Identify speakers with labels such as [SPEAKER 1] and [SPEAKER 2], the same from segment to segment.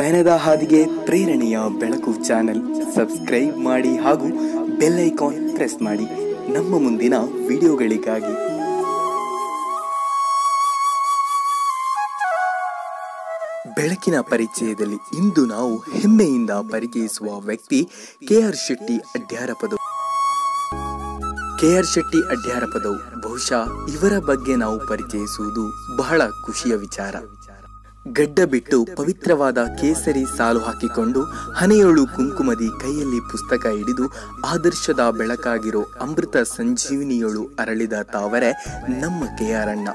[SPEAKER 1] ಪಯಣದ ಹಾದಿಗೆ ಪ್ರೇರಣೆಯ ಬೆಳಕು ಚಾನೆಲ್ ಸಬ್ಸ್ಕ್ರೈಬ್ ಮಾಡಿ ಹಾಗೂ ಬೆಲ್ ಐಕಾನ್ ಪ್ರೆಸ್ ಮಾಡಿ ನಮ್ಮ ಮುಂದಿನ ವಿಡಿಯೋಗಳಿಗಾಗಿ ಬೆಳಕಿನ ಪರಿಚಯದಲ್ಲಿ ಇಂದು ನಾವು ಹೆಮ್ಮೆಯಿಂದ ಪರಿಚಯಿಸುವ ವ್ಯಕ್ತಿ K R Shetty Adyarapadavu K R Shetty Adyarapadavu ಬಹುಶಃ ಇವರ ಬಗ್ಗೆ ನಾವು ಪರಿಚಯಿಸುವುದು ಬಹಳ ಖುಷಿಯ ವಿಚಾರ ಗಡ್ಡ ಬಿಟ್ಟು ಪವಿತ್ರವಾದ ಕೇಸರಿ ಸಾಲು ಹಾಕಿಕೊಂಡು ಹನೆಯೊಳು ಕುಂಕುಮದಿ ಕೈಯಲ್ಲಿ ಪುಸ್ತಕ ಹಿಡಿದು ಆದರ್ಶದ ಬೆಳಕಾಗಿರೋ ಅಮೃತ ಸಂಜೀವಿನಿಯೊಳು ಅರಳಿದ ತಾವರೆ ನಮ್ಮ ಕೆ ಆರ್ ಅಣ್ಣ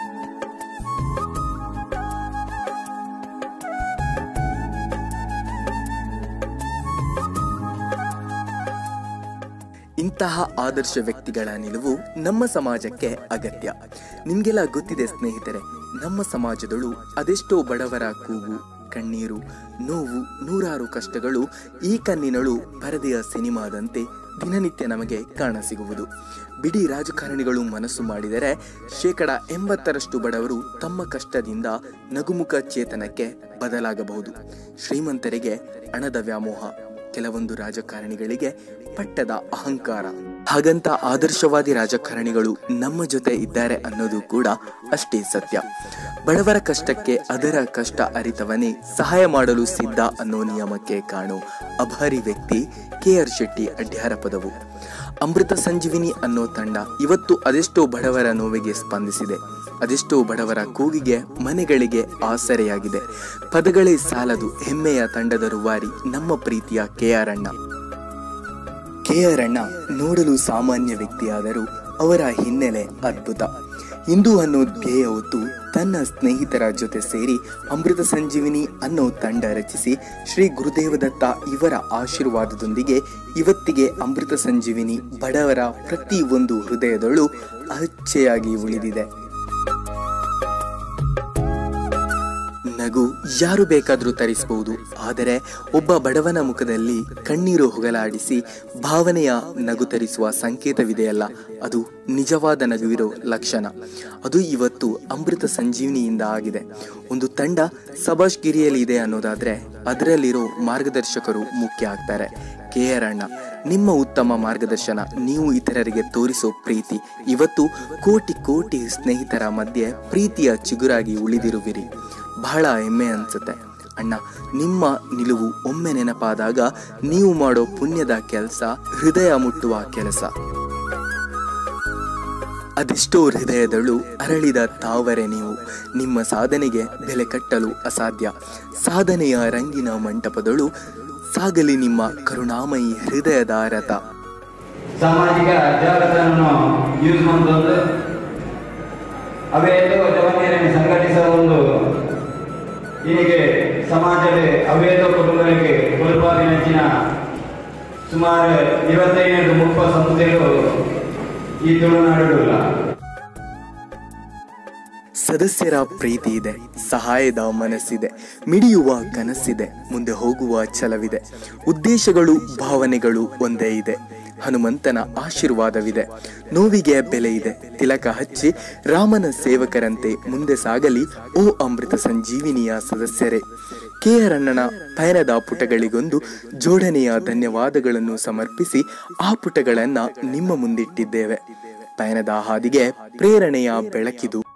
[SPEAKER 1] ಇಂತಹ ಆದರ್ಶ ವ್ಯಕ್ತಿಗಳ ನಿಲುವು ನಮ್ಮ ಸಮಾಜಕ್ಕೆ ಅಗತ್ಯ ನಿಮ್ಗೆಲ್ಲ ಗೊತ್ತಿದೆ ಸ್ನೇಹಿತರೆ ನಮ್ಮ ಸಮಾಜದಳು ಅದೆಷ್ಟೋ ಬಡವರ ಕೂಗು ಕಣ್ಣೀರು ನೋವು ನೂರಾರು ಕಷ್ಟಗಳು ಈ ಕಣ್ಣಿನಳು ಪರದೆಯ ಸಿನಿಮಾದಂತೆ ದಿನನಿತ್ಯ ನಮಗೆ ಕಾಣಸಿಗುವುದು ಬಿಡಿ ರಾಜಕಾರಣಿಗಳು ಮನಸ್ಸು ಮಾಡಿದರೆ ಶೇಕಡ ಎಂಬತ್ತರಷ್ಟು ಬಡವರು ತಮ್ಮ ಕಷ್ಟದಿಂದ ನಗುಮುಖ ಚೇತನಕ್ಕೆ ಬದಲಾಗಬಹುದು ಶ್ರೀಮಂತರಿಗೆ ಹಣದ ವ್ಯಾಮೋಹ ಕೆಲವೊಂದು ರಾಜಕಾರಣಿಗಳಿಗೆ ಪಟ್ಟದ ಅಹಂಕಾರ ಹಾಗಂತ ಆದರ್ಶವಾದಿ ರಾಜಕಾರಣಿಗಳು ನಮ್ಮ ಜೊತೆ ಇದ್ದಾರೆ ಅನ್ನೋದು ಕೂಡ ಅಷ್ಟೇ ಸತ್ಯ ಬಡವರ ಕಷ್ಟಕ್ಕೆ ಅದರ ಕಷ್ಟ ಅರಿತವನೇ ಸಹಾಯ ಮಾಡಲು ಸಿದ್ಧ ಅನ್ನೋ ನಿಯಮಕ್ಕೆ ಕಾಣೋ ಅಭಾರಿ ವ್ಯಕ್ತಿ ಕೆ ಆರ್ ಶೆಟ್ಟಿ ಅಡ್ಯಾರಪದವು ಅಮೃತ ಸಂಜೀವಿನಿ ಅನ್ನೋ ತಂಡ ಇವತ್ತು ಅದೆಷ್ಟೋ ಬಡವರ ನೋವಿಗೆ ಸ್ಪಂದಿಸಿದೆ ಅದೆಷ್ಟೋ ಬಡವರ ಕೂಗಿಗೆ ಮನೆಗಳಿಗೆ ಆಸರೆಯಾಗಿದೆ ಪದಗಳೇ ಸಾಲದು ಹೆಮ್ಮೆಯ ತಂಡದ ರೂವಾರಿ ನಮ್ಮ ಪ್ರೀತಿಯ ಕೆ ಆರ್ ಅಣ್ಣ ಕೆ ಆರ್ ಅಣ್ಣ ನೋಡಲು ಸಾಮಾನ್ಯ ವ್ಯಕ್ತಿಯಾದರೂ ಅವರ ಹಿನ್ನೆಲೆ ಅದ್ಭುತ ಹಿಂದೂ ಅನ್ನೋ ಧ್ಯೇಯ ಹೊತ್ತು ತನ್ನ ಸ್ನೇಹಿತರ ಜೊತೆ ಸೇರಿ ಅಮೃತ ಸಂಜೀವಿನಿ ಅನ್ನೋ ತಂಡ ರಚಿಸಿ ಶ್ರೀ ಗುರುದೇವದತ್ತ ಇವರ ಆಶೀರ್ವಾದದೊಂದಿಗೆ ಇವತ್ತಿಗೆ ಅಮೃತ ಸಂಜೀವಿನಿ ಬಡವರ ಪ್ರತಿ ಒಂದು ಹೃದಯದಳು ಅಚ್ಚೆಯಾಗಿ ಉಳಿದಿದೆ ನಗು ಯಾರು ಬೇಕಾದರೂ ತರಿಸಬಹುದು ಆದರೆ ಒಬ್ಬ ಬಡವನ ಮುಖದಲ್ಲಿ ಕಣ್ಣೀರು ಹೊಗಲಾಡಿಸಿ ಭಾವನೆಯ ನಗು ತರಿಸುವ ಸಂಕೇತವಿದೆಯಲ್ಲ ಅದು ನಿಜವಾದ ನಗುವಿರೋ ಲಕ್ಷಣ ಅದು ಇವತ್ತು ಅಮೃತ ಸಂಜೀವಿನಿಯಿಂದ ಆಗಿದೆ ಒಂದು ತಂಡ ಸಭಾಷ್ಗಿರಿಯಲ್ಲಿ ಇದೆ ಅನ್ನೋದಾದ್ರೆ ಅದರಲ್ಲಿರೋ ಮಾರ್ಗದರ್ಶಕರು ಮುಖ್ಯ ಆಗ್ತಾರೆ ಕೆ ಆರ್ ಅಣ್ಣ ನಿಮ್ಮ ಉತ್ತಮ ಮಾರ್ಗದರ್ಶನ ನೀವು ಇತರರಿಗೆ ತೋರಿಸೋ ಪ್ರೀತಿ ಇವತ್ತು ಕೋಟಿ ಕೋಟಿ ಸ್ನೇಹಿತರ ಮಧ್ಯೆ ಪ್ರೀತಿಯ ಚಿಗುರಾಗಿ ಉಳಿದಿರುವಿರಿ ಬಹಳ ಹೆಮ್ಮೆ ಅನ್ಸುತ್ತೆ ಅಣ್ಣ ನಿಮ್ಮ ನಿಲುವು ಒಮ್ಮೆ ನೆನಪಾದಾಗ ನೀವು ಮಾಡೋ ಪುಣ್ಯದ ಕೆಲಸ ಹೃದಯ ಮುಟ್ಟುವ ಕೆಲಸ ಅದೆಷ್ಟೋ ಹೃದಯದಳು ಅರಳಿದ ತಾವರೆ ನೀವು ನಿಮ್ಮ ಸಾಧನೆಗೆ ಬೆಲೆ ಕಟ್ಟಲು ಅಸಾಧ್ಯ ಸಾಧನೆಯ ರಂಗಿನ ಮಂಟಪದಳು ಸಾಗಲಿ ನಿಮ್ಮ ಕರುಣಾಮಯಿ ಹೃದಯದ ರಥ
[SPEAKER 2] ಸಾಮಾಜಿಕ ಜಾಗೃತವನ್ನು ಯೂಸ್ ಮಾಡೋದು ಅವೇದು ಜವನಿಯರನ್ನು ಸಂಘಟಿಸುವ ಒಂದು ಹೀಗೆ ಸಮಾಜದ ಅವೇದ ಕುಟುಂಬಕ್ಕೆ ಕೊಲಪಾದಿ ನೆಚ್ಚಿನ ಸುಮಾರು ಇವತ್ತೈದು ಮುಪ್ಪ ಸಂಸ್ಥೆಗಳು ಈ ತುಳುನಾಡುಲ್ಲ
[SPEAKER 1] ಸದಸ್ಯರ ಪ್ರೀತಿ ಇದೆ ಸಹಾಯದ ಮನಸ್ಸಿದೆ ಮಿಡಿಯುವ ಕನಸಿದೆ ಮುಂದೆ ಹೋಗುವ ಛಲವಿದೆ ಉದ್ದೇಶಗಳು ಭಾವನೆಗಳು ಒಂದೇ ಇದೆ ಹನುಮಂತನ ಆಶೀರ್ವಾದವಿದೆ ನೋವಿಗೆ ಬೆಲೆ ಇದೆ ತಿಲಕ ಹಚ್ಚಿ ರಾಮನ ಸೇವಕರಂತೆ ಮುಂದೆ ಸಾಗಲಿ ಓ ಅಮೃತ ಸಂಜೀವಿನಿಯ ಸದಸ್ಯರೇ ಕೆ ಆರ್ ಅಣ್ಣನ ಪಯಣದ ಪುಟಗಳಿಗೊಂದು ಜೋಡಣೆಯ ಧನ್ಯವಾದಗಳನ್ನು ಸಮರ್ಪಿಸಿ ಆ ಪುಟಗಳನ್ನ ನಿಮ್ಮ ಮುಂದಿಟ್ಟಿದ್ದೇವೆ ಪಯಣದ ಹಾದಿಗೆ ಪ್ರೇರಣೆಯ ಬೆಳಕಿದು